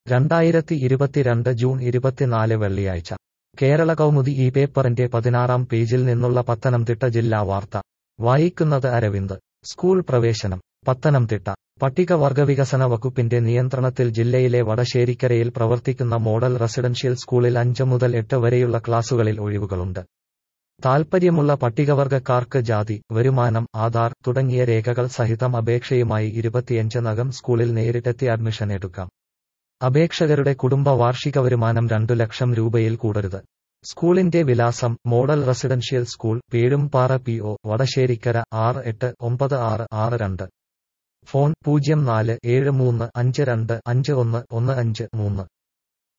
രണ്ടായിരത്തി ഇരുപത്തിരണ്ട് ജൂൺ ഇരുപത്തിനാല് വെള്ളിയാഴ്ച കേരള കൗമുദി ഈ പേപ്പറിന്റെ പതിനാറാം പേജിൽ നിന്നുള്ള പത്തനംതിട്ട ജില്ലാ വാർത്ത വായിക്കുന്നത് അരവിന്ദ് സ്കൂൾ പ്രവേശനം പത്തനംതിട്ട പട്ടികവർഗ വികസന വകുപ്പിന്റെ നിയന്ത്രണത്തിൽ ജില്ലയിലെ വടശ്ശേരിക്കരയിൽ പ്രവർത്തിക്കുന്ന മോഡൽ റെസിഡൻഷ്യൽ സ്കൂളിൽ അഞ്ച് മുതൽ എട്ട് വരെയുള്ള ക്ലാസുകളിൽ ഒഴിവുകളുണ്ട് താൽപ്പര്യമുള്ള പട്ടികവർഗക്കാർക്ക് ജാതി വരുമാനം ആധാർ തുടങ്ങിയ രേഖകൾ സഹിതം അപേക്ഷയുമായി ഇരുപത്തിയഞ്ചിനകം സ്കൂളിൽ നേരിട്ടെത്തി അഡ്മിഷൻ എടുക്കാം അപേക്ഷകരുടെ കുടുംബ വാർഷിക വരുമാനം രണ്ടു ലക്ഷം രൂപയിൽ കൂടരുത് സ്കൂളിന്റെ വിലാസം model residential school Pezhumpara P O Vadasserikkara ആറ് എട്ട് ഒമ്പത് ആറ് ആറ് രണ്ട് ഫോൺ പൂജ്യം നാല് ഏഴ് മൂന്ന് അഞ്ച് രണ്ട് അഞ്ച് ഒന്ന് ഒന്ന് അഞ്ച് മൂന്ന്